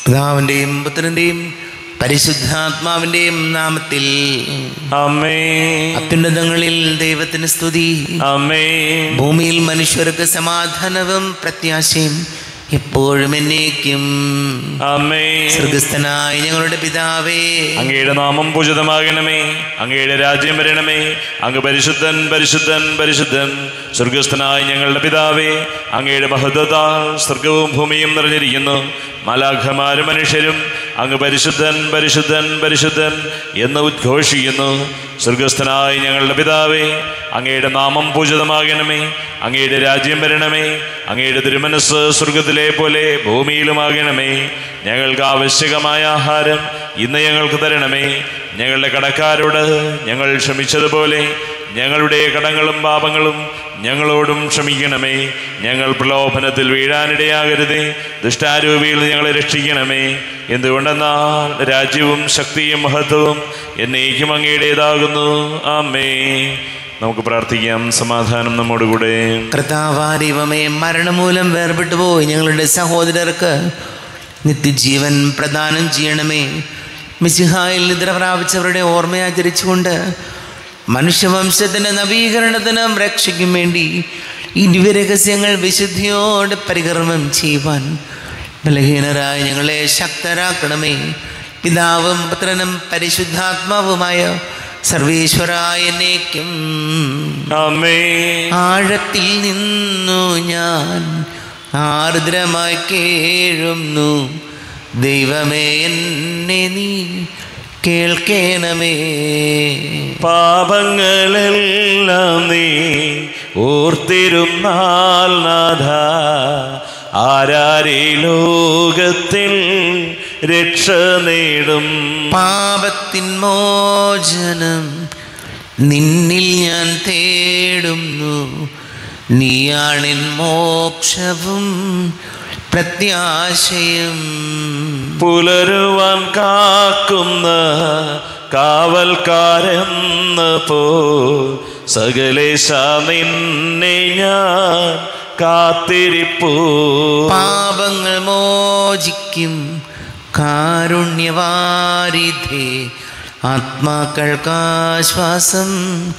പിതാവിൻ്റെയും പുത്രൻ്റെയും പരിശുദ്ധാത്മാവിൻ്റെയും നാമത്തിൽ അമ്മേ അത്യുന്നതങ്ങളിൽ ദൈവത്തിന് സ്തുതി അമ്മേ ഭൂമിയിൽ മനുഷ്യർക്ക് സമാധാനവും പ്രത്യാശയും എപ്പോഴും എന്നേക്കും അമ്മേ സ്വർഗസ്ഥനായ ഞങ്ങളുടെ പിതാവേ അങ്ങയുടെ നാമം പൂജിതമാകണമേ അങ്ങയുടെ രാജ്യം വരണമേ അങ്ങ് പരിശുദ്ധൻ പരിശുദ്ധൻ പരിശുദ്ധൻ സ്വർഗസ്ഥനായ ഞങ്ങളുടെ പിതാവേ അങ്ങയുടെ മഹത്വത്താൽ സ്വർഗവും ഭൂമിയും നിറഞ്ഞിരിക്കുന്നു മലാഖമാരും മനുഷ്യരും അങ്ങ് പരിശുദ്ധൻ പരിശുദ്ധൻ പരിശുദ്ധൻ എന്ന് ഉദ്ഘോഷിക്കുന്നു സ്വർഗസ്ഥനായ ഞങ്ങളുടെ പിതാവേ അങ്ങയുടെ നാമം പൂജിതമാകണമേ അങ്ങയുടെ രാജ്യം വരണമേ അങ്ങയുടെ തിരുമനസ് സ്വർഗത്തിലെ പോലെ ഭൂമിയിലുമാകണമേ ഞങ്ങൾക്ക് ആവശ്യകമായ ആഹാരം ഇന്ന് ഞങ്ങൾക്ക് തരണമേ ഞങ്ങളുടെ കടക്കാരോട് ഞങ്ങൾ ക്ഷമിച്ചതുപോലെ ഞങ്ങളുടെ കടങ്ങളും പാപങ്ങളും ഞങ്ങളോടും ക്ഷമിക്കണമേ ഞങ്ങൾ പ്രലോഭനത്തിൽ വീഴാനിടയാകരുതേ ദുഷ്ടാരൂപിയിൽ ഞങ്ങളെ രക്ഷിക്കണമേ എന്തുകൊണ്ടെന്നാൽ രാജ്യവും ശക്തിയും മഹത്വവും എന്നേക്കും അങ്ങയുടേതാകുന്നു ആമേ നമുക്ക് പ്രാർത്ഥിക്കാം സമാധാനം നമ്മോടുകൂടെ കർത്താവാരിവമേ മരണമൂലം വേർപെട്ടു പോയി ഞങ്ങളുടെ സഹോദരർക്ക് നിത്യജീവൻ പ്രദാനം ചെയ്യണമേ മിസിഹായിൽ നിദ്ര പ്രാപിച്ചവരുടെ ഓർമ്മയാചരിച്ചുകൊണ്ട് മനുഷ്യവംശത്തിൻ്റെ നവീകരണത്തിനും രക്ഷയ്ക്കും വേണ്ടി ഈ ദിവ്യരഹസ്യങ്ങൾ വിശുദ്ധിയോടെ പരികർമ്മം ചെയ്യുവാൻ ബലഹീനരായ ഞങ്ങളെ ശക്തരാക്കണമേ പിതാവും പുത്രനും പരിശുദ്ധാത്മാവുമായ സർവേശ്വരായ എന്നേക്കും ആമേ ആഴത്തിൽ നിന്നു ഞാൻ ആർദ്രമായി കേഴുന്നു ദൈവമേ എന്നെ നീ കേൾക്കേണമേ പാപങ്ങളെല്ലാം നീ ഓർത്തിരുന്നാൽ നാഥ ആരാരി ലോകത്തിൽ രക്ഷ നേടും പാപത്തിൻ മോചനം നിന്നിൽ ഞാൻ തേടുന്നു നീയാണിൻ മോക്ഷവും പ്രത്യാശയും പുലരുവാൻ കാക്കുന്ന കാവൽക്കാരെന്ന പോ സകലേശ നിന്നെ ഞാൻ കാത്തിരിപ്പൂ പാപങ്ങൾ മോചിക്കും കാരുണ്യവാരിധേ ആത്മാക്കൾക്കാശ്വാസം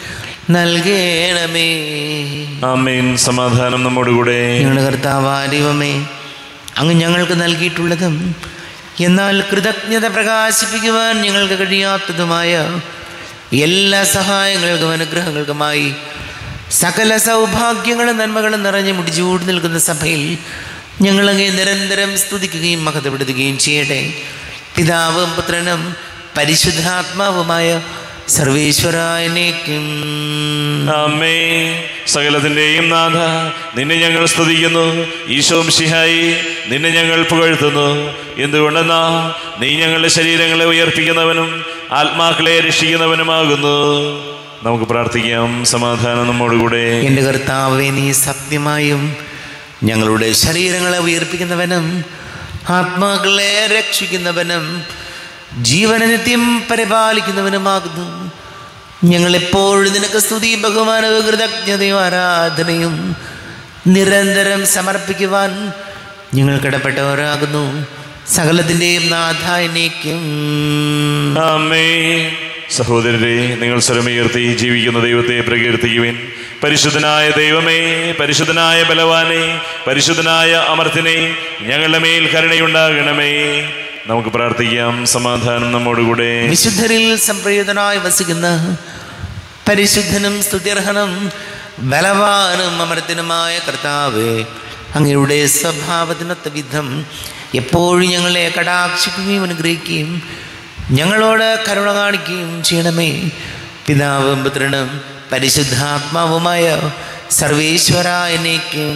നൽകണമേ ആമേൻ സമാധാനം നമ്മോടുകൂടെ ഞങ്ങളുടെ കർത്താവാരിവമേ അങ്ങ് ഞങ്ങൾക്ക് നൽകിയിട്ടുള്ളതും എന്നാൽ കൃതജ്ഞത പ്രകാശിപ്പിക്കുവാൻ ഞങ്ങൾക്ക് കഴിയാത്തതുമായ എല്ലാ സഹായങ്ങൾക്കും അനുഗ്രഹങ്ങൾക്കുമായി സകല സൗഭാഗ്യങ്ങളും നന്മകളും നിറഞ്ഞ് മുടിച്ചൂടി നിൽക്കുന്ന സഭയിൽ ഞങ്ങളങ്ങെ നിരന്തരം സ്തുതിക്കുകയും മഹത്വപ്പെടുത്തുകയും ചെയ്യട്ടെ പിതാവും പുത്രനും പരിശുദ്ധാത്മാവുമായ സർവേശ്വരായനേക്കും അമ്മേ സകലത്തിൻ്റെയും നാഥ നിന്നെ ഞങ്ങൾ സ്തുതിക്കുന്നു ഈശോം ശിഹായി നിന്നെ ഞങ്ങൾ പുകഴ്ത്തുന്നു എന്തുകൊണ്ടെന്നാ നീ ഞങ്ങളുടെ ശരീരങ്ങളെ ഉയർപ്പിക്കുന്നവനും ആത്മാക്കളെ രക്ഷിക്കുന്നവനുമാകുന്നു നമുക്ക് പ്രാർത്ഥിക്കാം സമാധാനം നമ്മോടുകൂടെ എൻ്റെ കർത്താവെ നീ സത്യമായും ഞങ്ങളുടെ ശരീരങ്ങളെ ഉയർപ്പിക്കുന്നവനും ആത്മാക്കളെ രക്ഷിക്കുന്നവനും ജീവന നിത്യം പരിപാലിക്കുന്നവനുമാകുന്നു ഞങ്ങളെപ്പോഴും നിനക്ക് സ്തുതി ബഹുമാനവും കൃതജ്ഞതയും ആരാധനയും നിരന്തരം സമർപ്പിക്കുവാൻ ഞങ്ങൾ കിടപ്പെട്ടവരാകുന്നു സകലത്തിൻ്റെയും നാഥായനേക്കും അമ്മേ സഹോദരരെ നിങ്ങൾ സ്വരമുയർത്തി ജീവിക്കുന്ന ദൈവത്തെ പ്രകീർത്തിക്കുവിൻ പരിശുദ്ധനായ ദൈവമേ പരിശുദ്ധനായ ബലവാനെ പരിശുദ്ധനായ അമർത്തിനെ ഞങ്ങളുടെ മേൽ കരുണയുണ്ടാകണമേ നമുക്ക് പ്രാർത്ഥിക്കാം സമാധാനം നമ്മോടുകൂടെ വിശുദ്ധരിൽ സംപ്രീതനായി വസിക്കുന്ന പരിശുദ്ധനും സ്തുത്യർഹനും ബലവാനും അമർത്തിനുമായ കർത്താവ് അങ്ങയുടെ സ്വഭാവത്തിനൊത്ത വിധം എപ്പോഴും ഞങ്ങളെ കടാക്ഷിക്കുകയും അനുഗ്രഹിക്കുകയും ഞങ്ങളോട് കരുണ കാണിക്കുകയും ചെയ്യണമേ പിതാവും പുത്രനും പരിശുദ്ധാത്മാവുമായ സർവേശ്വരായനേക്കും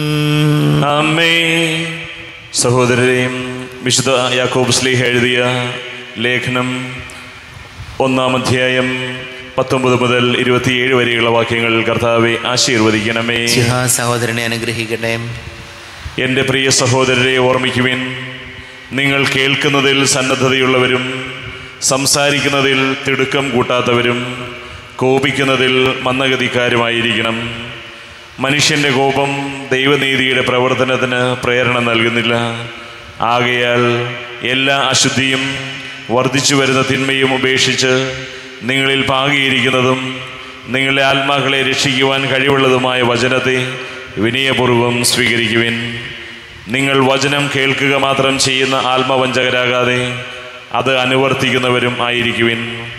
അമ്മേ സഹോദരരെയും വിശുദ്ധ യാക്കോബ് സ്ലീഹ എഴുതിയ ലേഖനം ഒന്നാം അധ്യായം പത്തൊമ്പത് മുതൽ ഇരുപത്തിയേഴ് വരെയുള്ള വാക്യങ്ങൾ കർത്താവെ ആശീർവദിക്കണമേ ശിഹാ സഹോദരനെ അനുഗ്രഹിക്കട്ടെ എൻ്റെ പ്രിയ സഹോദരരെ ഓർമ്മിക്കുവിൻ നിങ്ങൾ കേൾക്കുന്നതിൽ സന്നദ്ധതയുള്ളവരും സംസാരിക്കുന്നതിൽ തിടുക്കം കൂട്ടാത്തവരും കോപിക്കുന്നതിൽ മന്ദഗതിക്കാരുമായിരിക്കണം മനുഷ്യൻ്റെ കോപം ദൈവനീതിയുടെ പ്രവർത്തനത്തിന് പ്രേരണ നൽകുന്നില്ല ആകയാൽ എല്ലാ അശുദ്ധിയും വർദ്ധിച്ചു വരുന്ന തിന്മയും ഉപേക്ഷിച്ച് നിങ്ങളിൽ പാകിയിരിക്കുന്നതും നിങ്ങളുടെ ആത്മാക്കളെ രക്ഷിക്കുവാൻ കഴിവുള്ളതുമായ വചനത്തെ വിനയപൂർവ്വം സ്വീകരിക്കുവിൻ നിങ്ങൾ വചനം കേൾക്കുക മാത്രം ചെയ്യുന്ന ആത്മവഞ്ചകരാകാതെ അത് അനുവർത്തിക്കുന്നവരും ആയിരിക്കുവിൻ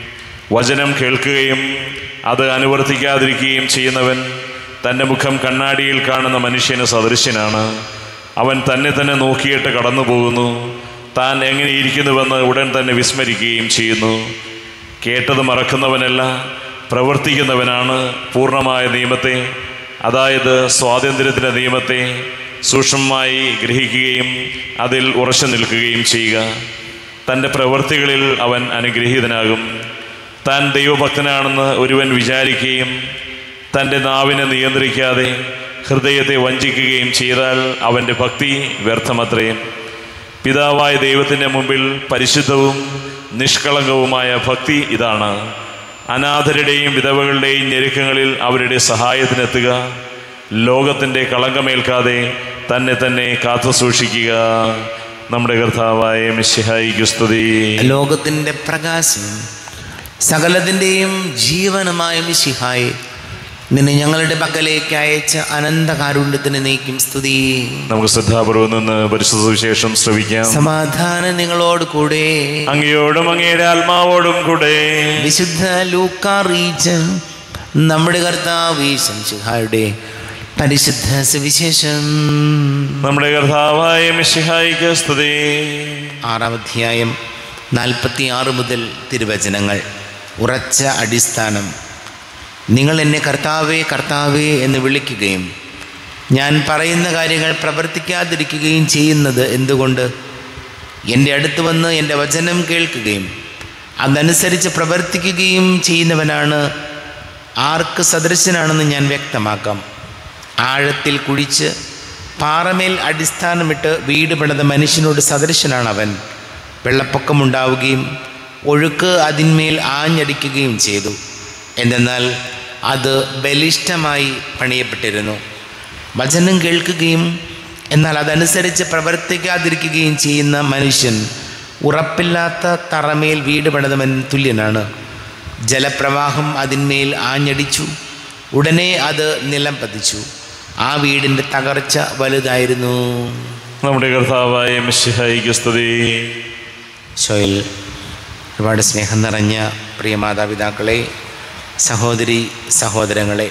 വചനം കേൾക്കുകയും അത് അനുവർത്തിക്കാതിരിക്കുകയും ചെയ്യുന്നവൻ തൻ്റെ മുഖം കണ്ണാടിയിൽ കാണുന്ന മനുഷ്യന് സദൃശ്യനാണ് അവൻ തന്നെ തന്നെ നോക്കിയിട്ട് കടന്നു പോകുന്നു താൻ എങ്ങനെ ഇരിക്കുന്നുവെന്ന് ഉടൻ തന്നെ വിസ്മരിക്കുകയും ചെയ്യുന്നു കേട്ടത് മറക്കുന്നവനല്ല പ്രവർത്തിക്കുന്നവനാണ് പൂർണ്ണമായ നിയമത്തെ അതായത് സ്വാതന്ത്ര്യത്തിൻ്റെ നിയമത്തെ സൂക്ഷ്മമായി ഗ്രഹിക്കുകയും അതിൽ ഉറച്ചു നിൽക്കുകയും ചെയ്യുക തൻ്റെ പ്രവൃത്തികളിൽ അവൻ അനുഗ്രഹീതനാകും താൻ ദൈവഭക്തനാണെന്ന് ഒരുവൻ വിചാരിക്കുകയും തൻ്റെ നാവിനെ നിയന്ത്രിക്കാതെ ഹൃദയത്തെ വഞ്ചിക്കുകയും ചെയ്താൽ അവൻ്റെ ഭക്തി വ്യർത്ഥമത്രയും പിതാവായ ദൈവത്തിൻ്റെ മുമ്പിൽ പരിശുദ്ധവും നിഷ്കളങ്കവുമായ ഭക്തി ഇതാണ് അനാഥരുടെയും വിധവകളുടെയും ഞെരുക്കങ്ങളിൽ അവരുടെ സഹായത്തിനെത്തുക ലോകത്തിൻ്റെ കളങ്കമേൽക്കാതെ തന്നെ തന്നെ കാത്തു സൂക്ഷിക്കുക നമ്മുടെ കർത്താവായ മിശിഹായിക്ക് സ്തുതി ലോകത്തിൻ്റെ പ്രകാശം സകലത്തിൻ്റെയും ജീവനുമായ മിശിഹായി നിന്നെ ഞങ്ങളുടെ പക്കലേക്ക് അയച്ച അനന്തകാരുണ്യത്തിന് നീക്കും സ്തുതി നമുക്ക് ശ്രദ്ധാപൂർവം നിന്ന് പരിശുദ്ധ സുവിശേഷം ശ്രവിക്കാം സമാധാനം നിങ്ങളോട് കൂടെ അങ്ങയോടും അങ്ങയുടെ ആത്മാവോടും കൂടെ വിശുദ്ധ ലൂക്കാറീച്ച് നമ്മുടെ കർത്താവ് ശംശുഹായുടെ പരിശുദ്ധ സുവിശേഷം നമ്മുടെ കർത്താവായ മിശിഹായിക്ക് സ്തുതി ആറാം അധ്യായം നാൽപ്പത്തി ആറ് മുതൽ തിരുവചനങ്ങൾ ഉറച്ച അടിസ്ഥാനം നിങ്ങൾ എന്നെ കർത്താവേ കർത്താവേ എന്ന് വിളിക്കുകയും ഞാൻ പറയുന്ന കാര്യങ്ങൾ പ്രവർത്തിക്കാതിരിക്കുകയും ചെയ്യുന്നത് എന്തുകൊണ്ട് എൻ്റെ അടുത്ത് വന്ന് എൻ്റെ വചനം കേൾക്കുകയും അതനുസരിച്ച് പ്രവർത്തിക്കുകയും ചെയ്യുന്നവനാണ് ആർക്ക് സദൃശനാണെന്ന് ഞാൻ വ്യക്തമാക്കാം ആഴത്തിൽ കുഴിച്ച് പാറമേൽ അടിസ്ഥാനമിട്ട് വീട് പണിത മനുഷ്യനോട് സദൃശനാണ് അവൻ വെള്ളപ്പൊക്കമുണ്ടാവുകയും ഒഴുക്ക് അതിന്മേൽ ആഞ്ഞടിക്കുകയും ചെയ്തു എന്തെന്നാൽ അത് ബലിഷ്ഠമായി പണിയപ്പെട്ടിരുന്നു വചനം കേൾക്കുകയും എന്നാൽ അതനുസരിച്ച് പ്രവർത്തിക്കാതിരിക്കുകയും ചെയ്യുന്ന മനുഷ്യൻ ഉറപ്പില്ലാത്ത തറമേൽ വീട് പണിതവൻ തുല്യനാണ് ജലപ്രവാഹം അതിന്മേൽ ആഞ്ഞടിച്ചു ഉടനെ അത് നിലം പതിച്ചു ആ വീടിൻ്റെ തകർച്ച വലുതായിരുന്നു നമ്മുടെ കർത്താവായ മിശിഹായിക്ക് സ്തുതി ഷോയിൽ ഒരുപാട് സ്നേഹം നിറഞ്ഞ പ്രിയ മാതാപിതാക്കളെ സഹോദരി സഹോദരങ്ങളെ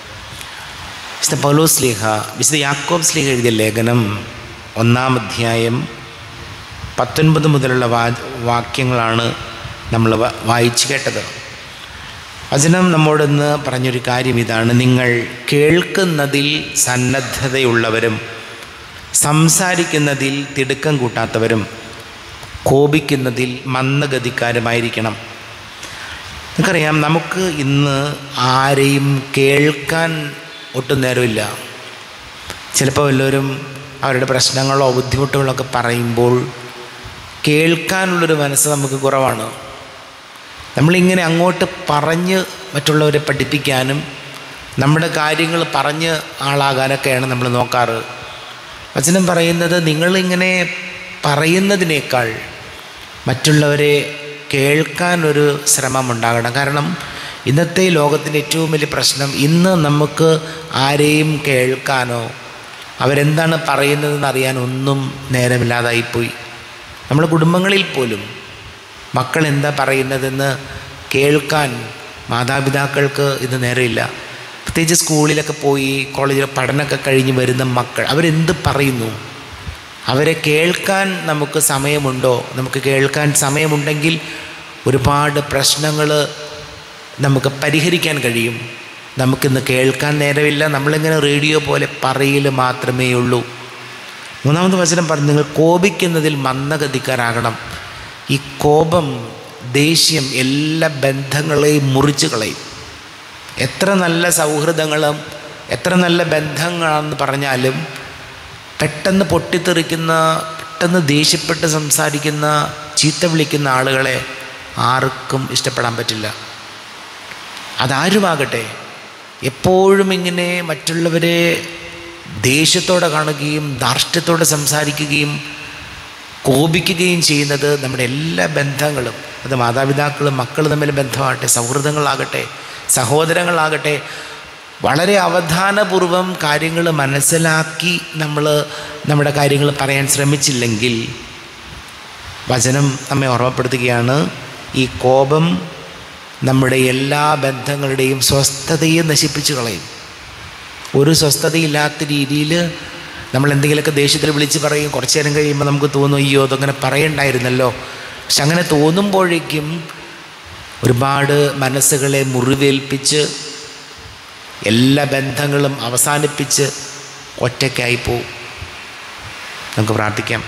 വിശുദ്ധ പൗലോസ് സ്ലീഹ വിശുദ്ധ യാക്കോബ് സ്ലീഹ എഴുതിയ ലേഖനം ഒന്നാം അധ്യായം പത്തൊൻപത് മുതലുള്ള വാ വാക്യങ്ങളാണ് നമ്മൾ വ- വായിച്ചു കേട്ടത് വചനം നമ്മോടൊന്ന് പറഞ്ഞൊരു കാര്യം ഇതാണ് നിങ്ങൾ കേൾക്കുന്നതിൽ സന്നദ്ധതയുള്ളവരും സംസാരിക്കുന്നതിൽ തിടുക്കം കൂട്ടാത്തവരും കോപിക്കുന്നതിൽ മന്ദഗതിക്കാരുമായിരിക്കണം നമുക്കറിയാം നമുക്ക് ഇന്ന് ആരെയും കേൾക്കാൻ ഒട്ടും നേരമില്ല ചിലപ്പോൾ വല്ലവരും അവരുടെ പ്രശ്നങ്ങളോ ബുദ്ധിമുട്ടുകളോ ഒക്കെ പറയുമ്പോൾ കേൾക്കാനുള്ളൊരു മനസ്സ് നമുക്ക് കുറവാണ് നമ്മളിങ്ങനെ അങ്ങോട്ട് പറഞ്ഞ് മറ്റുള്ളവരെ പഠിപ്പിക്കാനും നമ്മുടെ കാര്യങ്ങൾ പറഞ്ഞ് ആളാകാനൊക്കെയാണ് നമ്മൾ നോക്കാറ് വചനം പറയുന്നത് നിങ്ങളിങ്ങനെ പറയുന്നതിനേക്കാൾ മറ്റുള്ളവരെ കേൾക്കാൻ ഒരു ശ്രമമുണ്ടാകണം കാരണം ഇന്നത്തെ ലോകത്തിൻ്റെ ഏറ്റവും വലിയ പ്രശ്നം ഇന്ന് നമുക്ക് ആരെയും കേൾക്കാനോ അവരെന്താണ് പറയുന്നതെന്ന് അറിയാൻ ഒന്നും നേരമില്ലാതായിപ്പോയി നമ്മുടെ കുടുംബങ്ങളിൽ പോലും മക്കൾ എന്താ പറയുന്നതെന്ന് കേൾക്കാൻ മാതാപിതാക്കൾക്ക് ഇന്ന് നേരമില്ല പ്രത്യേകിച്ച് സ്കൂളിലൊക്കെ പോയി കോളേജിൽ പഠനമൊക്കെ കഴിഞ്ഞ് വരുന്ന മക്കൾ അവരെന്ത് പറയുന്നു അവരെ കേൾക്കാൻ നമുക്ക് സമയമുണ്ടോ നമുക്ക് കേൾക്കാൻ സമയമുണ്ടെങ്കിൽ ഒരുപാട് പ്രശ്നങ്ങൾ നമുക്ക് പരിഹരിക്കാൻ കഴിയും നമുക്കിന്ന് കേൾക്കാൻ നേരമില്ല നമ്മളിങ്ങനെ റേഡിയോ പോലെ പറയൽ മാത്രമേ ഉള്ളൂ മൂന്നാമത് വചനം പറഞ്ഞു നിങ്ങൾ കോപിക്കുന്നതിൽ മന്ദഗതിക്കാരാകണം ഈ കോപം ദേഷ്യം എല്ലാ ബന്ധങ്ങളെയും മുറിച്ച് കളയും എത്ര നല്ല സൗഹൃദങ്ങളും എത്ര നല്ല ബന്ധങ്ങളാണെന്ന് പറഞ്ഞാലും പെട്ടെന്ന് പൊട്ടിത്തെറിക്കുന്ന പെട്ടെന്ന് ദേഷ്യപ്പെട്ട് സംസാരിക്കുന്ന ചീത്ത വിളിക്കുന്ന ആളുകളെ ആർക്കും ഇഷ്ടപ്പെടാൻ പറ്റില്ല അതാരുമാകട്ടെ എപ്പോഴും ഇങ്ങനെ മറ്റുള്ളവരെ ദേഷ്യത്തോടെ കാണുകയും ധാർഷ്ട്യത്തോടെ സംസാരിക്കുകയും കോപിക്കുകയും ചെയ്യുന്നത് നമ്മുടെ എല്ലാ ബന്ധങ്ങളും അത് മാതാപിതാക്കളും മക്കൾ തമ്മിൽ ബന്ധമാകട്ടെ സൗഹൃദങ്ങളാകട്ടെ സഹോദരങ്ങളാകട്ടെ വളരെ അവധാനപൂർവം കാര്യങ്ങൾ മനസ്സിലാക്കി നമ്മൾ നമ്മുടെ കാര്യങ്ങൾ പറയാൻ ശ്രമിച്ചില്ലെങ്കിൽ വചനം നമ്മെ ഓർമ്മപ്പെടുത്തുകയാണ് ഈ കോപം നമ്മുടെ എല്ലാ ബന്ധങ്ങളുടെയും സ്വസ്ഥതയെ നശിപ്പിച്ചു കളയും ഒരു സ്വസ്ഥതയില്ലാത്ത രീതിയിൽ നമ്മൾ എന്തെങ്കിലുമൊക്കെ ദേഷ്യത്തിൽ വിളിച്ച് പറയും കുറച്ച് നേരം കഴിയുമ്പോൾ നമുക്ക് തോന്നും അയ്യോ അതങ്ങനെ പറയണ്ടായിരുന്നല്ലോ പക്ഷെ അങ്ങനെ തോന്നുമ്പോഴേക്കും ഒരുപാട് മനസ്സുകളെ മുറിവേൽപ്പിച്ച് എല്ലാ ബന്ധങ്ങളും അവസാനിപ്പിച്ച് ഒറ്റയ്ക്കായി പോവും നമുക്ക് പ്രാർത്ഥിക്കാം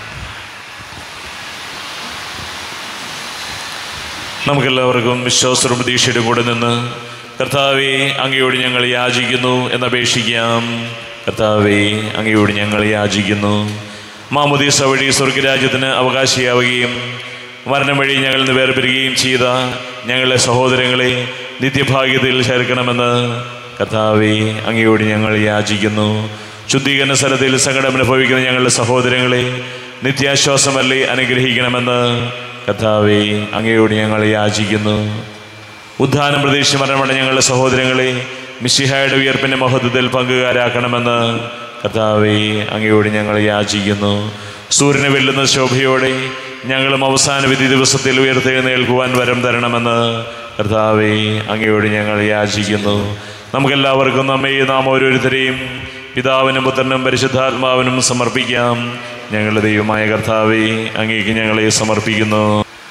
നമുക്കെല്ലാവർക്കും വിശ്വാസവും പ്രതീക്ഷയുടെ കൂടെ നിന്ന് കർത്താവെ അങ്ങയോട് ഞങ്ങൾ യാചിക്കുന്നു എന്നപേക്ഷിക്കാം കർത്താവെ അങ്ങയോട് ഞങ്ങൾ യാചിക്കുന്നു മാമുദീസ വഴി സ്വർഗരാജ്യത്തിന് അവകാശിയാവുകയും മരണം വഴി ഞങ്ങളിൽ നിന്ന് വേർപിരികുകയും ചെയ്ത ഞങ്ങളുടെ സഹോദരങ്ങളെ നിത്യഭാഗ്യത്തിൽ ചേർക്കണമെന്ന് കർത്താവെ അങ്ങയോട് ഞങ്ങൾ യാചിക്കുന്നു ശുദ്ധീകരണ സ്ഥലത്തിൽ സങ്കടം അനുഭവിക്കുന്ന ഞങ്ങളുടെ സഹോദരങ്ങളെ നിത്യാശ്വാസമല്ലേ അനുഗ്രഹിക്കണമെന്ന് കർത്താവെ അങ്ങയോട് ഞങ്ങൾ യാചിക്കുന്നു ഉദ്ധാനം പ്രതീക്ഷ മരണമട ഞങ്ങളുടെ സഹോദരങ്ങളെ മിശിഹായുടെ ഉയർപ്പിൻ്റെ മഹത്വത്തിൽ പങ്കുകാരാക്കണമെന്ന് കർത്താവെ അങ്ങയോട് ഞങ്ങൾ യാചിക്കുന്നു സൂര്യനെ വെല്ലുന്ന ശോഭയോടെ ഞങ്ങളും അവസാന വിധി ദിവസത്തിൽ ഉയർത്തെഴുന്നേൽക്കുവാൻ വരം തരണമെന്ന് കർത്താവെ അങ്ങയോട് ഞങ്ങൾ യാചിക്കുന്നു നമുക്കെല്ലാവർക്കും നമ്മെ നാം ഓരോരുത്തരെയും പിതാവിനും പുത്രനും പരിശുദ്ധാത്മാവിനും സമർപ്പിക്കാം ഞങ്ങളുടെ ദൈവമായ കർത്താവെ അങ്ങേക്ക് ഞങ്ങളെ സമർപ്പിക്കുന്നു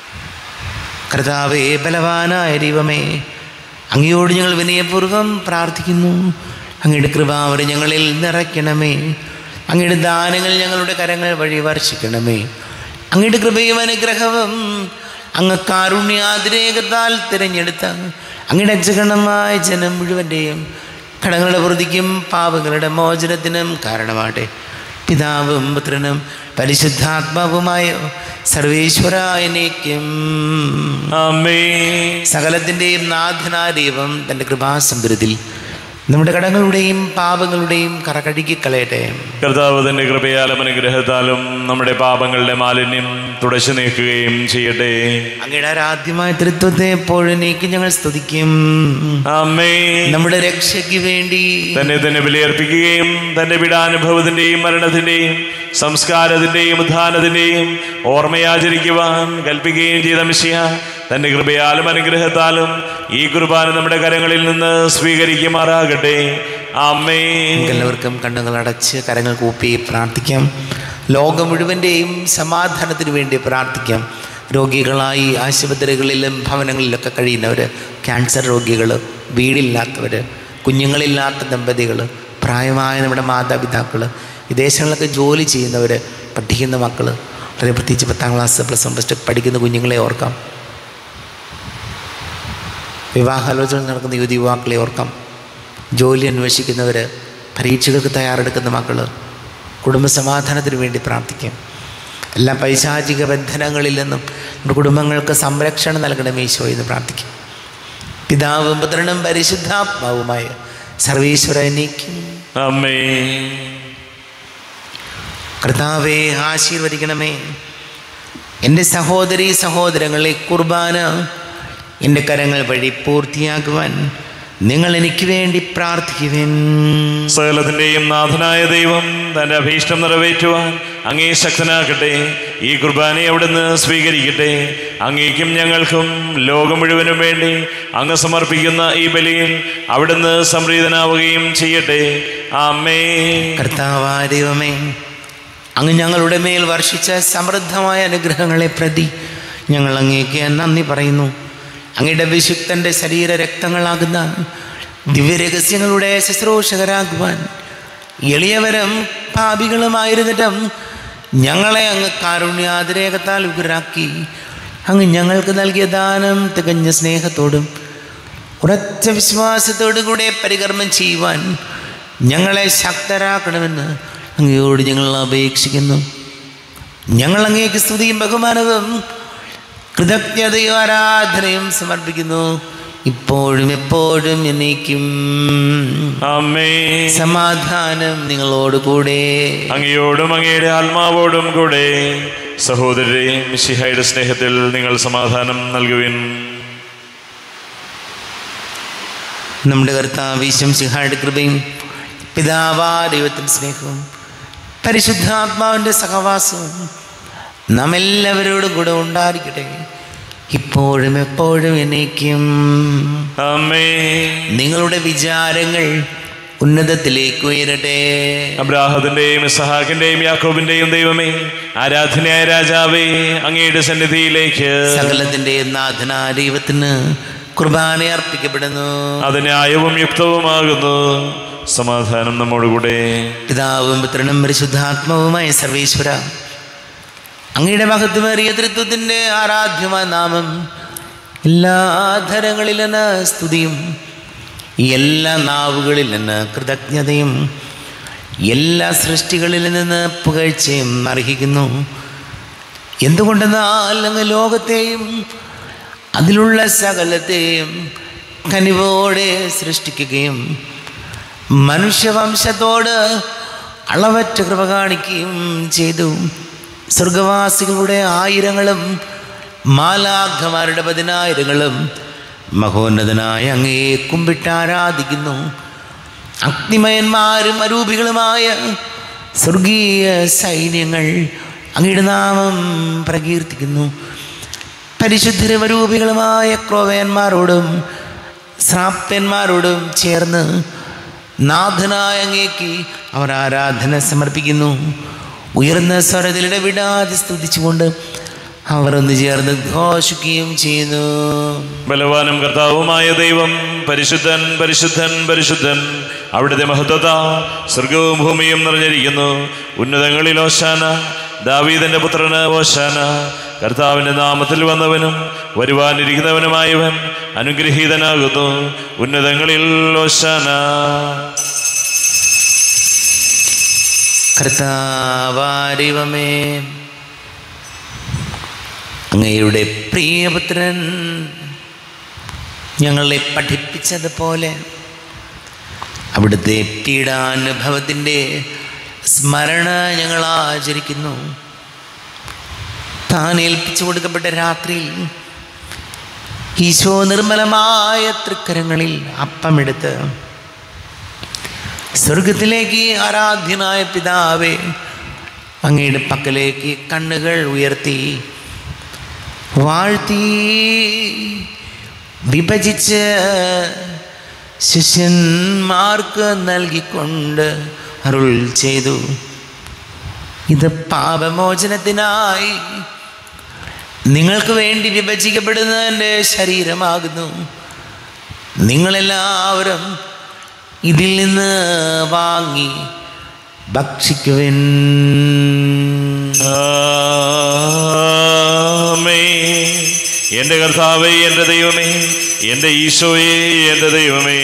കർത്താവേ ബലവാനായ ദൈവമേ അങ്ങയോട് ഞങ്ങൾ വിനയപൂർവ്വം പ്രാർത്ഥിക്കുന്നു അങ്ങയുടെ കൃപാവരെ ഞങ്ങളിൽ നിറയ്ക്കണമേ അങ്ങയുടെ ദാനങ്ങൾ ഞങ്ങളുടെ കരങ്ങൾ വഴി വർഷിക്കണമേ അങ്ങയുടെ കൃപയും അനുഗ്രഹവും അങ്ങ് കാരുണ്യാതിരേകത്താൽ തിരഞ്ഞെടുത്ത അങ്ങയുടെ അജഗണമായ ജനം മുഴുവൻ്റെയും കടങ്ങളുടെ വൃതിക്കും പാപങ്ങളുടെ മോചനത്തിനും കാരണമാട്ടെ പിതാവും പുത്രനും പരിശുദ്ധാത്മാവുമായ സർവേശ്വരായനേക്കും അമ്മേ സകലത്തിൻ്റെയും നാഥനായ ദൈവം തൻ്റെ കൃപാസമ്പരത്തിൽ നമ്മുടെ കടങ്ങളുടെയും പാപങ്ങളുടെയും കറ കഴുകിക്കളയട്ടെ കർത്താവ് തന്റെ കൃപയാലും അനുഗ്രഹത്താലും നമ്മുടെ പാപങ്ങളുടെ മാലിന്യം തുടച്ചു നീക്കുകയും ചെയ്യട്ടെ അങ്ങയുടെ ആരാധ്യമായ തൃത്വത്തെ എപ്പോഴും നീക്കി ഞങ്ങൾ സ്തുതിക്കും അമ്മേ നമ്മുടെ രക്ഷയ്ക്ക് വേണ്ടി തന്നെ തന്നെ ബലിയർപ്പിക്കുകയും തന്റെ പീഡാനുഭവത്തിന്റെയും മരണത്തിന്റെയും സംസ്കാരത്തിന്റെയും ഉദ്ധാനത്തിന്റെയും ഓർമ്മയാചരിക്കുവാൻ കൽപ്പിക്കുകയും ചെയ്ത മിശിയ തന്റെ കൃപയാലും അനുഗ്രഹത്താലും ഈ കുർബാന നമ്മുടെ കരങ്ങളിൽ നിന്ന് സ്വീകരിക്കുമാറാകട്ടെ അമ്മേ എല്ലാവർക്കും കണ്ണുകൾ അടച്ച് കരങ്ങൾ കൂപ്പി പ്രാർത്ഥിക്കാം ലോകം മുഴുവൻ്റെയും സമാധാനത്തിന് വേണ്ടി പ്രാർത്ഥിക്കാം രോഗികളായി ആശുപത്രികളിലും ഭവനങ്ങളിലൊക്കെ കഴിയുന്നവർ ക്യാൻസർ രോഗികൾ വീടില്ലാത്തവർ കുഞ്ഞുങ്ങളില്ലാത്ത ദമ്പതികൾ പ്രായമായ നമ്മുടെ മാതാപിതാക്കൾ വിദേശങ്ങളിലൊക്കെ ജോലി ചെയ്യുന്നവർ പഠിക്കുന്ന മക്കൾ വളരെ പ്രത്യേകിച്ച് പത്താം class plus one plus two പഠിക്കുന്ന കുഞ്ഞുങ്ങളെ ഓർക്കാം വിവാഹാലോചന നടക്കുന്ന യുവതി യുവാക്കളെ ഓർക്കാം ജോലി അന്വേഷിക്കുന്നവർ പരീക്ഷകൾക്ക് തയ്യാറെടുക്കുന്ന മക്കൾ കുടുംബസമാധാനത്തിന് വേണ്ടി പ്രാർത്ഥിക്കാം എല്ലാ പൈശാചിക ബന്ധനങ്ങളിൽ നിന്നും നമ്മുടെ കുടുംബങ്ങൾക്ക് സംരക്ഷണം നൽകണം ഈശോ എന്ന് പ്രാർത്ഥിക്കും പിതാവും പുത്രനും പരിശുദ്ധാത്മാവുമായ സർവീശ്വരനിക്കും അമ്മേ കർത്താവെ ആശീർവദിക്കണമേ എൻ്റെ സഹോദരി സഹോദരങ്ങളെ കുർബാന എൻ്റെ കരങ്ങൾ വഴി പൂർത്തിയാക്കുവാൻ നിങ്ങൾ എനിക്ക് വേണ്ടി പ്രാർത്ഥിക്കുവേൻ സകലത്തിന്റെയും നാഥനായ ദൈവം തന്റെ അഭീഷ്ടം നിറവേറ്റുവാൻ അങ്ങേ ശക്തനാക്കട്ടെ ഈ കുർബാനയെ അവിടുന്ന് സ്വീകരിക്കട്ടെ അങ്ങേക്കും ഞങ്ങൾക്കും ലോകം മുഴുവനും വേണ്ടി അങ്ങ് സമർപ്പിക്കുന്ന ഈ ബലിയിൽ അവിടുന്ന് സംപ്രീതനാവുകയും ചെയ്യട്ടെ അമ്മേ കർത്താവായ ദൈവമേ അങ്ങ് ഞങ്ങളുടെ മേൽ വർഷിച്ച സമൃദ്ധമായ അനുഗ്രഹങ്ങളെ പ്രതി ഞങ്ങൾ അങ്ങേക്ക് നന്ദി പറയുന്നു അങ്ങയുടെ വിശുദ്ധൻ്റെ ശരീര രക്തങ്ങളാകുന്ന ദിവ്യരഹസ്യങ്ങളുടെ ശുശ്രൂഷകരാകുവാൻ എളിയവരും പാപികളുമായിരുന്നിട്ടും ഞങ്ങളെ അങ്ങ് കാരുണ്യാതിരേകത്താൽ ഉഗ്രാക്കി അങ്ങ് ഞങ്ങൾക്ക് നൽകിയ ദാനം തികഞ്ഞ സ്നേഹത്തോടും ഉറച്ച വിശ്വാസത്തോടു കൂടെ പരികർമ്മം ചെയ്യുവാൻ ഞങ്ങളെ ശക്തരാക്കണമെന്ന് അങ്ങയോട് ഞങ്ങൾ അപേക്ഷിക്കുന്നു ഞങ്ങൾ അങ്ങേക്ക് സ്തുതിയും ബഹുമാനവും കൃതജ്ഞതയും ആരാധനയും സമർപ്പിക്കുന്നു ഇപ്പോഴും എപ്പോഴും എന്നേക്കും അമ്മേ സമാധാനം നിങ്ങളോട് കൂടെ അങ്ങയോടും അങ്ങയുടെ ആത്മാവോടും കൂടെ സഹോദരരെ മിശിഹായുടെ സ്നേഹത്തിൽ നിങ്ങൾ സമാധാനം നൽകുവിൻ നമ്മുടെ കർത്താവീശം സിഹായുടെ കൃപയും പിതാവാ ദൈവത്തിൻ്റെ സ്നേഹവും പരിശുദ്ധാത്മാവിൻ്റെ സഹവാസവും നാം എല്ലാവരോടും കൂടെ ഉണ്ടായിരിക്കട്ടെ ഇപ്പോഴും എപ്പോഴും എന്നേക്കും അമ്മേ നിങ്ങളുടെ വിചാരങ്ങൾ ഉന്നതത്തിലേക്ക് ഉയരട്ടെ അബ്രാഹത്തിന്റെയും ഇസഹാക്കിന്റെയും യാക്കോബിന്റെയും ദൈവമേ ആരാധനയായ രാജാവേ അങ്ങയുടെ സന്നിധിയിലേക്ക് സകലത്തിൻ്റെ നാഥനാ ദൈവത്തിന് കുർബാന അർപ്പിക്കപ്പെടുന്നു അത് ന്യായവും യുക്തവുമാകുന്നു സമാധാനം നമ്മോടുകൂടെ പിതാവും പുത്രനും പരിശുദ്ധാത്മാവുമായ സർവേശ്വര അങ്ങയുടെ മഹത്വമേറിയ തൃത്വത്തിൻ്റെ ആരാധ്യമായ നാമം എല്ലാ ധരങ്ങളിൽ നിന്ന് സ്തുതിയും എല്ലാ നാവുകളിൽ നിന്ന് കൃതജ്ഞതയും എല്ലാ സൃഷ്ടികളിൽ നിന്ന് പുകഴ്ചയും അർഹിക്കുന്നു എന്തുകൊണ്ടെന്നാൽ അങ്ങ് ലോകത്തെയും അതിലുള്ള സകലത്തെയും കനിവോടെ സൃഷ്ടിക്കുകയും മനുഷ്യവംശത്തോട് അളവറ്റ കൃപ കാണിക്കുകയും ചെയ്തു സ്വർഗവാസികളുടെ ആയിരങ്ങളും മാലാഖമാരുടെ പതിനായിരങ്ങളും മഹോന്നതനായ അങ്ങേ കുമ്പിട്ട് ആരാധിക്കുന്നു അഗ്നിമയന്മാരും അരൂപികളുമായ സ്വർഗീയ സൈന്യങ്ങൾ അങ്ങയുടെ നാമം പ്രകീർത്തിക്കുന്നു പരിശുദ്ധരവരൂപികളുമായ ക്രോവയന്മാരോടും ശ്രാപ്യന്മാരോടും ചേർന്ന് നാഥനായ അങ്ങേക്ക് അവർ ആരാധന സമർപ്പിക്കുന്നു ഉയർന്ന സ്വരത്തിലിടെ വിടാതെ സ്തുതിച്ചുകൊണ്ട് അവർ ഒന്ന് ചേർന്ന് ഘോഷിക്കുകയും ചെയ്യുന്നു ബലവാനും കർത്താവുമായ ദൈവം പരിശുദ്ധൻ പരിശുദ്ധൻ പരിശുദ്ധൻ അവിടുത്തെ മഹത്വത സ്വർഗവും ഭൂമിയും നിറഞ്ഞിരിക്കുന്നു ഉന്നതങ്ങളിൽ ഓശാന ദാവീദന്റെ പുത്രന് ഓശാന കർത്താവിന്റെ നാമത്തിൽ വന്നവനും വരുവാനിരിക്കുന്നവനുമായവൻ അനുഗ്രഹീതനാകുന്നു ഉന്നതങ്ങളിൽ ഓശാന കർത്താവാരിവമേ അങ്ങയുടെ പ്രിയപുത്രൻ ഞങ്ങളെ പഠിപ്പിച്ചതുപോലെ അവിടുത്തെ പീഡാനുഭവത്തിൻ്റെ സ്മരണ ഞങ്ങൾ ആചരിക്കുന്നു താൻ ഏൽപ്പിച്ചു കൊടുക്കപ്പെട്ട രാത്രിയിൽ ഈശോ നിർമ്മലമായ തൃക്കരങ്ങളിൽ അപ്പമെടുത്ത് സ്വർഗത്തിലേക്ക് ആരാധ്യനായ പിതാവേ അങ്ങയുടെ പക്കലേക്ക് കണ്ണുകൾ ഉയർത്തി വാഴ്ത്തി വിഭജിച്ച് ശിഷ്യന്മാർക്ക് നൽകിക്കൊണ്ട് അരുൾ ചെയ്തു ഇത് പാപമോചനത്തിനായി നിങ്ങൾക്ക് വേണ്ടി വിഭജിക്കപ്പെടുന്ന എൻ്റെ ശരീരമാകുന്നു നിങ്ങളെല്ലാവരും ഇതിൽ നിന്ന് വാങ്ങി ഭക്ഷിക്കുവിൻ ആമേ എൻ്റെ കർത്താവേ എൻ്റെ ദൈവമേ എൻ്റെ ഈശോയെ എൻ്റെ ദൈവമേ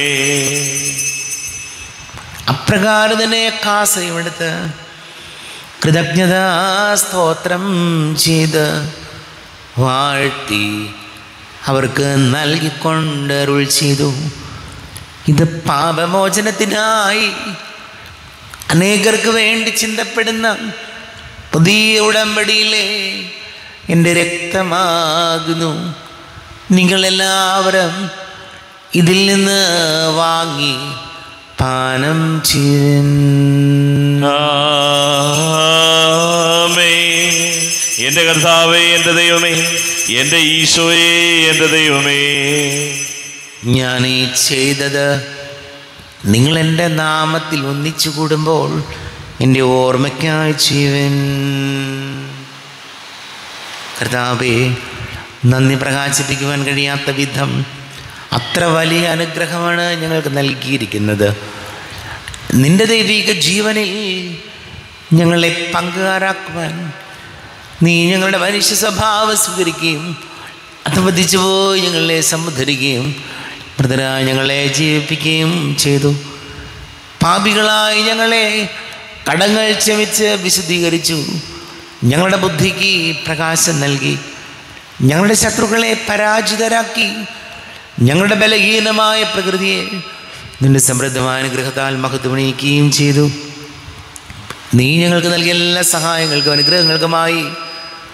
അപ്രകാരം തന്നെ കാസയുമെടുത്ത് കൃതജ്ഞതാ സ്തോത്രം ചെയ്ത് വാഴ്ത്തി അവർക്ക് നൽകിക്കൊണ്ട് അരുൾ ചെയ്തു ഇത് പാപമോചനത്തിനായി അനേകർക്ക് വേണ്ടി ചിന്തപ്പെടുന്ന പുതിയ ഉടമ്പടിയിലെ എൻ്റെ രക്തമാകുന്നു നിങ്ങളെല്ലാവരും ഇതിൽ നിന്ന് വാങ്ങി പാനം ചെയ്യൻ ആമേ എൻ്റെ കർത്താവേ എൻ്റെ ദൈവമേ എൻ്റെ ഈശോയെ എൻ്റെ ദൈവമേ ഞാൻ ഈ ചെയ്തത് നിങ്ങൾ എൻ്റെ നാമത്തിൽ ഒന്നിച്ചു കൂടുമ്പോൾ എൻ്റെ ഓർമ്മയ്ക്കായി ജീവൻ കർത്താവേ നന്ദി പ്രകാശിപ്പിക്കുവാൻ കഴിയാത്ത വിധം അത്ര വലിയ അനുഗ്രഹമാണ് ഞങ്ങൾക്ക് നൽകിയിരിക്കുന്നത് നിന്റെ ദൈവിക ജീവനിൽ ഞങ്ങളെ പങ്കുകാരാക്കുവാൻ നീ ഞങ്ങളുടെ മനുഷ്യ സ്വഭാവം സ്വീകരിക്കുകയും അധപതിച്ചു പോയി ഞങ്ങളെ സമുദ്ധരിക്കുകയും മൃതരായി ഞങ്ങളെ ജീവിപ്പിക്കുകയും ചെയ്തു പാപികളായി ഞങ്ങളെ കടങ്ങൾ ക്ഷമിച്ച് വിശദീകരിച്ചു ഞങ്ങളുടെ ബുദ്ധിക്ക് പ്രകാശം നൽകി ഞങ്ങളുടെ ശത്രുക്കളെ പരാജിതരാക്കി ഞങ്ങളുടെ ബലഹീനമായ പ്രകൃതിയെ നിന്റെ സമൃദ്ധമായ അനുഗ്രഹത്താൽ മഹത്വമണിയിക്കുകയും ചെയ്തു നീ ഞങ്ങൾക്ക് നൽകിയ എല്ലാ സഹായങ്ങൾക്കും അനുഗ്രഹങ്ങൾക്കുമായി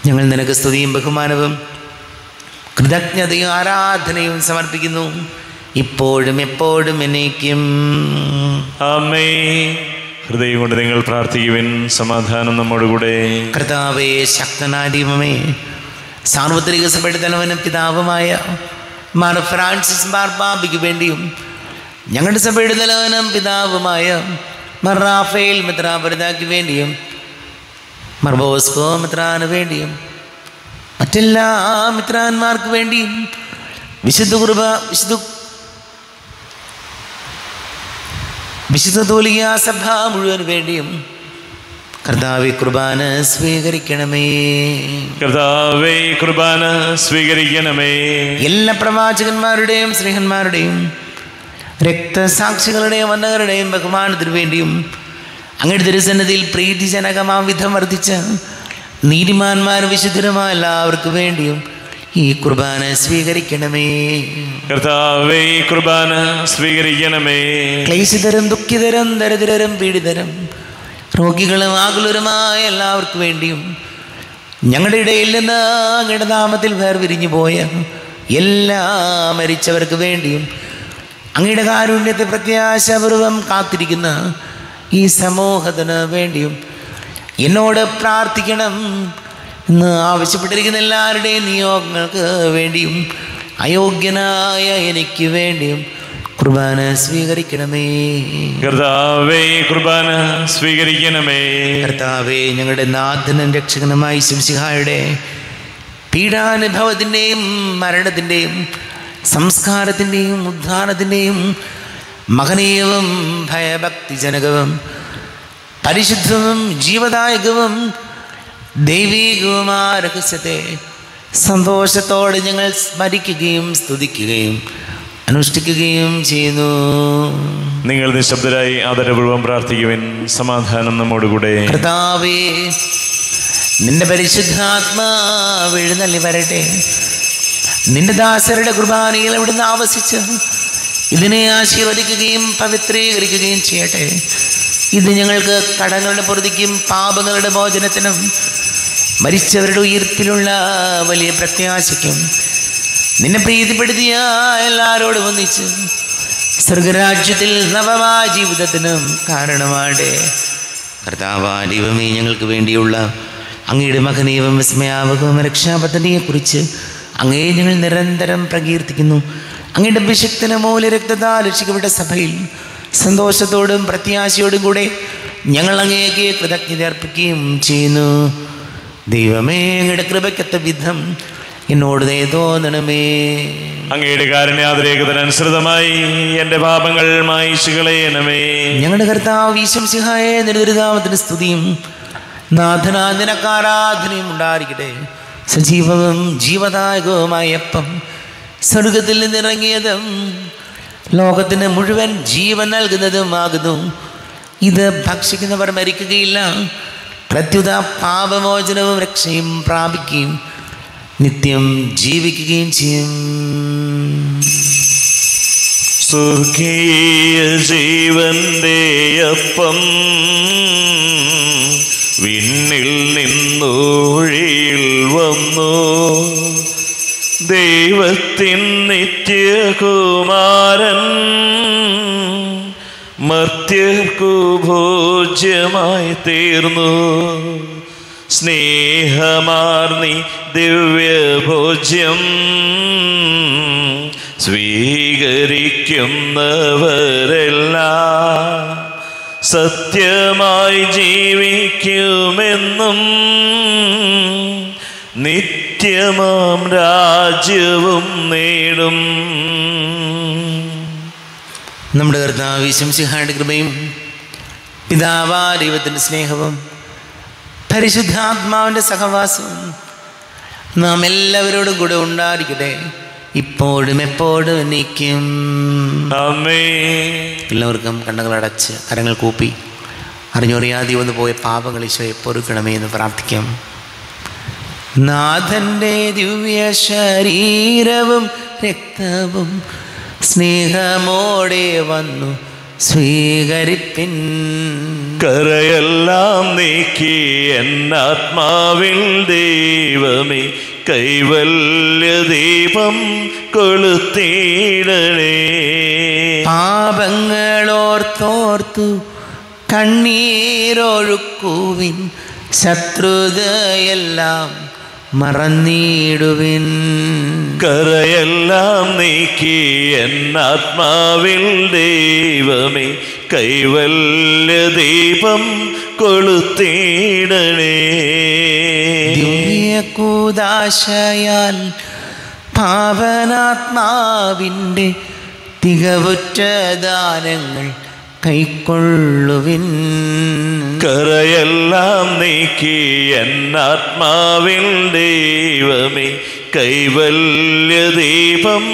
ഞങ്ങൾ നിനക്ക് സ്തുതിയും ബഹുമാനവും കൃതജ്ഞതയും ആരാധനയും സമർപ്പിക്കുന്നു ഇപ്പോഴും എപ്പോഴും എന്നേക്കും അമ്മേ ഹൃദയം കൊണ്ട് നിങ്ങൾ പ്രാർത്ഥിക്കുവിൻ സമാധാനം നമ്മോടുകൂടെ കർത്താവേ ശക്തനായ ദൈവമേ സാർവത്രിക സഭയുടെ തലവനും പിതാവുമായ മാർ ഫ്രാൻസിസ് മാർപ്പാബിക്ക് വേണ്ടിയും ഞങ്ങളുടെ സഭയുടെ തലവനും പിതാവുമായ മർ റാഫേൽ മിത്രാപരിതാക്ക് വേണ്ടിയും മർ ബോസ്കോ മിത്രാന് വേണ്ടിയും മറ്റെല്ലാ മിത്രാന്മാർക്ക് വേണ്ടിയും വിശുദ്ധ കുർബ വിശുദ്ധ വിശുദ്ധ തോലിയ സഭ മുഴുവൻ വേണ്ടിയും കർത്താവെ കുർബാന സ്വീകരിക്കണമേ കർത്താവേ കുർബാന സ്വീകരിക്കണമേ എല്ലാ പ്രവാചകന്മാരുടെയും സ്നേഹന്മാരുടെയും രക്തസാക്ഷികളുടെയും വന്നവരുടെയും ബഹുമാനത്തിനു വേണ്ടിയും അങ്ങയുടെ തിരുസന്നതിയിൽ പ്രീതിജനകമാം വിധം വർദ്ധിച്ച നീതിമാന്മാരും വിശുദ്ധരുമായ എല്ലാവർക്കും വേണ്ടിയും ഈ കുർബാന സ്വീകരിക്കണമേ കർത്താവേ കുർബാന സ്വീകരിക്കണമേ ക്ലേശിതരും ദുഃഖിതരും ദരിദ്രരും പീഡിതരും രോഗികളും ആകുലരുമായ എല്ലാവർക്കും വേണ്ടിയും ഞങ്ങളുടെ ഇടയിൽ നിന്ന് അങ്ങയുടെ നാമത്തിൽ വേർപിരിഞ്ഞു പോയ എല്ലാ മരിച്ചവർക്ക് വേണ്ടിയും അങ്ങയുടെ കാരുണ്യത്തെ പ്രത്യാശപൂർവം കാത്തിരിക്കുന്ന ഈ സമൂഹത്തിന് വേണ്ടിയും എന്നോട് പ്രാർത്ഥിക്കണം എന്ന് ആവശ്യപ്പെട്ടിരിക്കുന്ന എല്ലാവരുടെയും നിയോഗങ്ങൾക്ക് വേണ്ടിയും അയോഗ്യനായ എനിക്ക് വേണ്ടിയും കുർബാന സ്വീകരിക്കണമേ കർത്താവേ കുർബാന സ്വീകരിക്കണമേ കർത്താവേ ഞങ്ങളുടെ നാഥനും രക്ഷകനുമായി ശിവസിഹായുടെ പീഡാനുഭവത്തിൻ്റെയും മരണത്തിൻ്റെയും സംസ്കാരത്തിൻ്റെയും ഉദ്ധാനത്തിൻ്റെയും മഹനീയവും ഭയഭക്തിജനകവും പരിശുദ്ധവും ജീവദായകവും ദൈവീകവുമായ രഹസ്യത്തെ സന്തോഷത്തോടെ ഞങ്ങൾ സ്മരിക്കുകയും സ്തുതിക്കുകയും അനുഷ്ഠിക്കുകയും ചെയ്യുന്നു നിങ്ങൾ നിശബ്ദരായി ആദരപൂർവ്വം പ്രാർത്ഥിക്കുവിൻ സമാധാനം നമ്മോടുകൂടെ കർത്താവേ നിന്റെ പരിശുദ്ധാത്മാവ് എഴുന്നള്ളി വരട്ടെ നിന്റെ ദാസരുടെ കുർബാനയിൽ അവിടുന്ന് ആവസിച്ച് ഇതിനെ ആശീർവദിക്കുകയും പവിത്രീകരിക്കുകയും ചെയ്യട്ടെ ഇത് ഞങ്ങൾക്ക് കടങ്ങളുടെ പൊറുതിക്കും പാപങ്ങളുടെ മോചനത്തിനും മരിച്ചവരുടെ ഉയർപ്പിലുള്ള വലിയ പ്രത്യാശയ്ക്കും നിന്നെ പ്രീതിപ്പെടുത്തിയ എല്ലാവരോടും ഒന്നിച്ച് സ്വർഗരാജ്യത്തിൽ നവമായ ജീവിതത്തിനും കാരണമാടെ കർത്താവാ ദൈവമേ ഞങ്ങൾക്ക് വേണ്ടിയുള്ള അങ്ങയുടെ മകനീയവും വിസ്മയാവകവും രക്ഷാപദ്ധതിയെക്കുറിച്ച് അങ്ങേ ഞങ്ങൾ നിരന്തരം പ്രകീർത്തിക്കുന്നു അങ്ങയുടെ വിശക്തന മൂല രക്തത്താൽ രക്ഷിക്കപ്പെട്ട സഭയിൽ സന്തോഷത്തോടും പ്രത്യാശയോടും കൂടെ ഞങ്ങൾ അങ്ങേക്ക് കൃതജ്ഞത അർപ്പിക്കുകയും ചെയ്യുന്നു ദൈവമേ അങ്ങയുടെ കൃപയ്ക്കത്ത വിധം എന്നോട് ദയ തോന്നണമേ അങ്ങയുടെ കാരുണ്യാതിരേകതനുസൃതമായി എൻ്റെ പാപങ്ങൾ മായിച്ചുകളയണമേ ഞങ്ങളുടെ കർത്താവ് ഈശംസിഹായ നിരുദാമത്തിന് സ്തുതിയും നാഥനാ നിനക്കാരാധനയും ഉണ്ടായിരിക്കട്ടെ സജീവവും ജീവദായകവുമായ അപ്പം സ്വർഗത്തിൽ നിന്നിറങ്ങിയതും ലോകത്തിന് മുഴുവൻ ജീവൻ നൽകുന്നതുമാകുന്നു ഇത് ഭക്ഷിക്കുന്നവർ മരിക്കുകയില്ല പ്രത്യുത പാപമോചനവും രക്ഷയും പ്രാപിക്കുകയും നിത്യം ജീവിക്കുകയും ചെയ്യും സ്വർഗീയ ജീവന്റെ അപ്പം വിണ്ണിൽ നിന്നൂഴിയിൽ വന്നു ദൈവത്തിൻ നിത്യകുമാരൻ മർത്യർക്കു ഭോജ്യമായി തീർന്നു സ്നേഹമാർന്നി ദിവ്യഭോജ്യം സ്വീകരിക്കുന്നവരെല്ലാം സത്യമായി ജീവിക്കുമെന്നും നിത്യമാം രാജ്യവും നേടും നമ്മുടെ കർത്താവ് ശംസിഹായുടെ കൃപയും പിതാവാ ദൈവത്തിൻ്റെ സ്നേഹവും പരിശുദ്ധാത്മാവിൻ്റെ സഹവാസവും നാം എല്ലാവരോടും കൂടെ ഉണ്ടായിരിക്കട്ടെ ഇപ്പോഴും എപ്പോഴും എന്നേക്കും അമ്മേ എല്ലാവർക്കും കണ്ണുകളടച്ച് കരങ്ങൾ കൂപ്പി അറിഞ്ഞറിയാതെ വന്നു പോയ പാപങ്ങൾ ഈശോയെ പൊറുക്കണമേ എന്ന് പ്രാർത്ഥിക്കാം നാഥൻ്റെ ദിവ്യ ശരീരവും രക്തവും സ്നേഹമോടെ വന്നു സ്വീകരിപ്പിൻ കരയെല്ലാം നീക്കി എന്നാത്മാവിൽ ദൈവമേ കൈവല്യ ദീപം കൊളുത്തിയിടണേ പാപങ്ങളോർത്തോർത്തു കണ്ണീരൊഴുക്കുവിൻ ശത്രുതയെല്ലാം മറന്നിടുവിൻ കരയെല്ലാം നീക്കി എന്നാത്മാവിൽ ദൈവമേ കൈവല്യ ദീപം കൊളുത്തിയിടണേ ദിവ്യകൂദാശയാൽ പാവനാത്മാവിൻ്റെ തികവുറ്റ ദാനങ്ങൾ കൈക്കൊള്ളുവിൻ കരയെല്ലാം നീക്കി എന്നാത്മാവിൽ ദൈവമേ കൈവല്യ ദീപം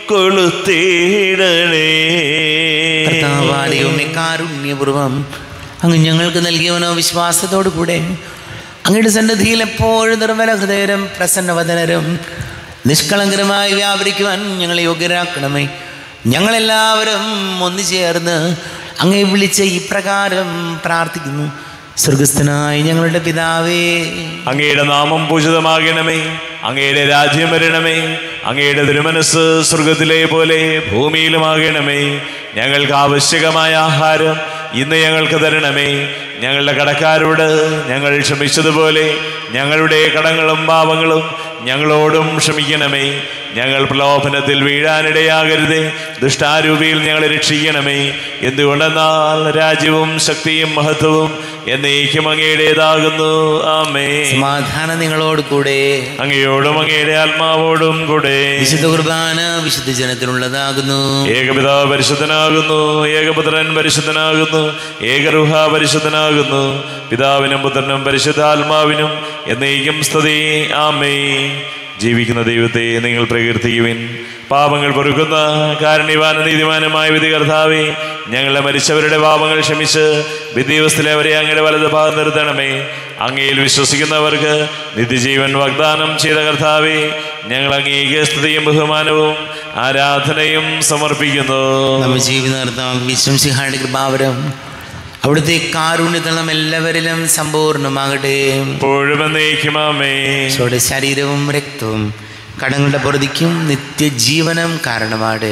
കൊളുത്തിയിടണേ കർത്താവാലയവുമേ കാരുണ്യപൂർവം അങ്ങ് ഞങ്ങൾക്ക് നൽകിയവനോ വിശ്വാസത്തോടു കൂടെ അങ്ങയുടെ സന്നിധിയിൽ എപ്പോഴും നിർമ്മല ഹൃദയരും പ്രസന്നവദനരും നിഷ്കളങ്കരമായി വ്യാപരിക്കുവാൻ ഞങ്ങളെ യോഗ്യരാക്കണമേ ഞങ്ങളെല്ലാവരും ഒന്നു ചേർന്ന് അങ്ങേ വിളിച്ച് ഇപ്രകാരം പ്രാർത്ഥിക്കുന്നു സ്വർഗസ്ഥനായ ഞങ്ങളുടെ പിതാവേ അങ്ങയുടെ നാമം പൂജിതമാകണമേ അങ്ങയുടെ രാജ്യം വരണമേ അങ്ങയുടെ തിരുമനസ് സ്വർഗത്തിലെ പോലെ ഭൂമിയിലുമാകണമേ ഞങ്ങൾക്ക് ആവശ്യകമായ ആഹാരം ഇന്ന് ഞങ്ങൾക്ക് തരണമേ ഞങ്ങളുടെ കടക്കാരോട് ഞങ്ങൾ ക്ഷമിച്ചതുപോലെ ഞങ്ങളുടെ കടങ്ങളും പാപങ്ങളും ഞങ്ങളോടും ക്ഷമിക്കണമേ ഞങ്ങൾ പ്രലോഭനത്തിൽ വീഴാനിടയാകരുതേ ദുഷ്ടാരൂപിയിൽ ഞങ്ങളെ രക്ഷിക്കണമേ എന്തുകൊണ്ടെന്നാൽ രാജ്യവും ശക്തിയും മഹത്വവും എന്നേക്കും അങ്ങയുടേതാകുന്നു ആമേ സമാധാനം നിങ്ങളോട് കൂടെ അങ്ങയോടും അങ്ങയുടെ ആത്മാവോടും കൂടെ വിശുദ്ധ കുർബാന വിശുദ്ധ ജനത്തിനുള്ളതാകുന്നു ഏകപിതാവ് പരിശുദ്ധനാകുന്നു ഏകപുത്രൻ പരിശുദ്ധനാകുന്നു ഏകരുഹ പരിശുദ്ധനാകുന്നു പിതാവിനും പുത്രനും പരിശുദ്ധാത്മാവിനും എന്നേക്കും സ്തുതി ആമേ ജീവിക്കുന്ന ദൈവത്തെ നിങ്ങൾ പ്രകീർത്തിക്കുവിൻ പാപങ്ങൾ പൊറുക്കുന്ന കാരണിവാന നീതിമാനമായ വിധി കർത്താവേ ഞങ്ങളെ മരിച്ചവരുടെ പാപങ്ങൾ ക്ഷമിച്ച് വിദ്യാവസ്ഥയിലെ അവരെ അങ്ങയുടെ വലത് ഭാഗം നിർത്തണമേ അങ്ങയിൽ വിശ്വസിക്കുന്നവർക്ക് നിത്യജീവൻ വാഗ്ദാനം ചെയ്ത കർത്താവേ ഞങ്ങൾ അങ്ങേക്ക് സ്തുതിയും ബഹുമാനവും ആരാധനയും സമർപ്പിക്കുന്നു നമ്മ ജീവിതം വിശ്വംസിഹായുടെ കൃപാവരം അവിടുത്തെ കാരുണ്യതളം എല്ലാവരിലും സമ്പൂർണ്ണമാകട്ടെ എപ്പോഴും എന്നേക്കുമാമേ ഈശോയുടെ ശരീരവും രക്തവും കടങ്ങളുടെ പൊറുതിക്കും നിത്യജീവനം കാരണമാണ്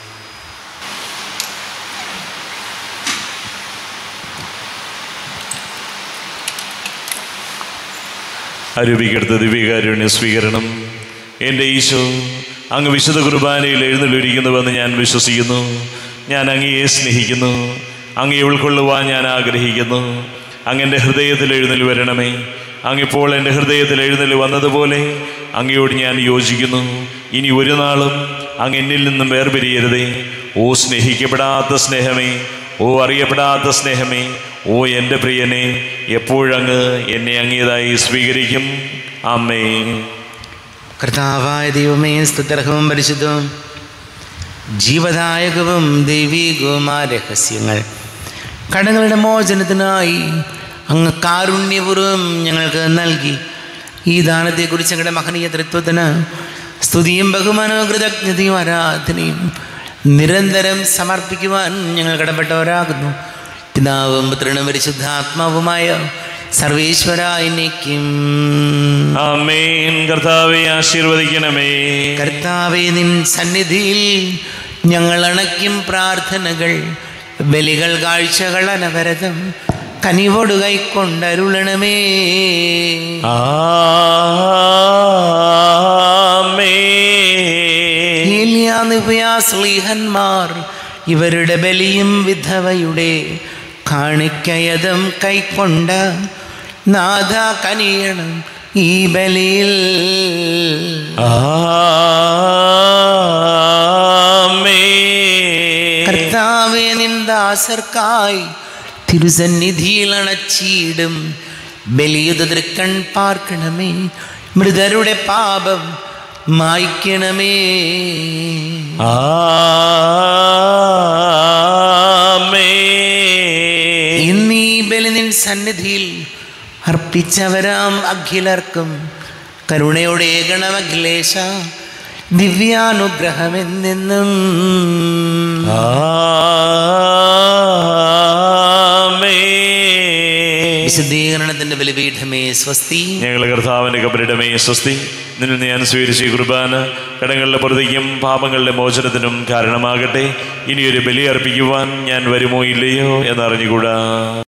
അരൂപിക്കെടുത്ത ദിവ്യകാരുണ്യ സ്വീകരണം എൻ്റെ ഈശോ അങ്ങ് വിശുദ്ധ കുർബാനയിൽ എഴുന്നള്ളിരിക്കുന്നുവെന്ന് ഞാൻ വിശ്വസിക്കുന്നു ഞാൻ അങ്ങയെ സ്നേഹിക്കുന്നു അങ്ങയെ ഉൾക്കൊള്ളുവാൻ ഞാൻ ആഗ്രഹിക്കുന്നു അങ്ങെൻ്റെ ഹൃദയത്തിൽ എഴുന്നള്ളി വരണമേ അങ്ങിപ്പോൾ എൻ്റെ ഹൃദയത്തിൽ എഴുന്നള്ളി വന്നതുപോലെ അങ്ങയോട് ഞാൻ യോജിക്കുന്നു ഇനി ഒരു നാളും അങ്ങ് എന്നിൽ നിന്നും വേർപിരിയരുതേ ഓ സ്നേഹിക്കപ്പെടാത്ത സ്നേഹമേ ഓ അറിയപ്പെടാത്ത സ്നേഹമേ ഓ എൻ്റെ പ്രിയനെ എപ്പോഴങ്ങ് എന്നെ അങ്ങേതായി സ്വീകരിക്കും അമ്മേ കർത്താവായ ദൈവമേ സ്തുത്യർഹവും പരിശുദ്ധവും ജീവദായകവും ദൈവീകവുമായ രഹസ്യങ്ങൾ കടങ്ങളുടെ മോചനത്തിനായി അങ്ങ് കാരുണ്യപൂർവ്വം ഞങ്ങൾക്ക് നൽകി ഈ ദാനത്തെക്കുറിച്ച് ഞങ്ങളുടെ മഹനീയ തൃത്വത്തിന് സ്തുതിയും ബഹുമാനവും കൃതജ്ഞതയും ആരാധനയും നിരന്തരം സമർപ്പിക്കുവാൻ ഞങ്ങൾ കടപ്പെട്ടവരാകുന്നു പിതാവും പുത്രനും പരിശുദ്ധാത്മാവുമായ സർവേശ്വര എന്നേക്കും അമ്മേൻ കർത്താവെ ആശീർവദിക്കണമേ കർത്താവെ നിൻ സന്നിധിയിൽ ഞങ്ങൾ അണയ്ക്കും പ്രാർത്ഥനകൾ ബലികൾ കാഴ്ചകൾ അനവരതം കനിവോട് കൈക്കൊണ്ടരുളണമേ ആമേൻ സ്ലീഹന്മാർ ഇവരുടെ ബലിയും വിധവയുടെ കാണിക്കയതും കൈക്കൊണ്ട നാഥ കനിയണം ഈ ബലിയിൽ ആമേൻ കർത്താവെ നിന്ദാസർക്കായി തിരുസന്നിധിയിൽ അണച്ചിടും ബലിയുത തൃക്കൺ പാർക്കണമേ മൃതരുടെ പാപം മായ്ക്കണമേ ആമേൻ ഇന്നീ ബലി നിൻ സന്നിധിയിൽ അർപ്പിച്ചവരാം അഖിലർക്കും കരുണയോടെ ഗണമഖിലേശ ദിവ്യാനുഗ്രഹമെന്നെന്നും ആമേൻ. വിശുദ്ധീകരണത്തിന്റെ ബലിപീഠമേ സ്വസ്തി ഞങ്ങൾ കർത്താവിന്റെ കബരിടമേ സ്വസ്തി നിന്നിൽ ഞാൻ സ്വീകരിച്ച ഈ കുർബാന കടങ്ങളുടെ പ്രതിക്കും പാപങ്ങളുടെ മോചനത്തിനും കാരണമാകട്ടെ ഇനിയൊരു ബലി അർപ്പിക്കുവാൻ ഞാൻ വരുമോ ഇല്ലയോ എന്നറിഞ്ഞുകൂടാ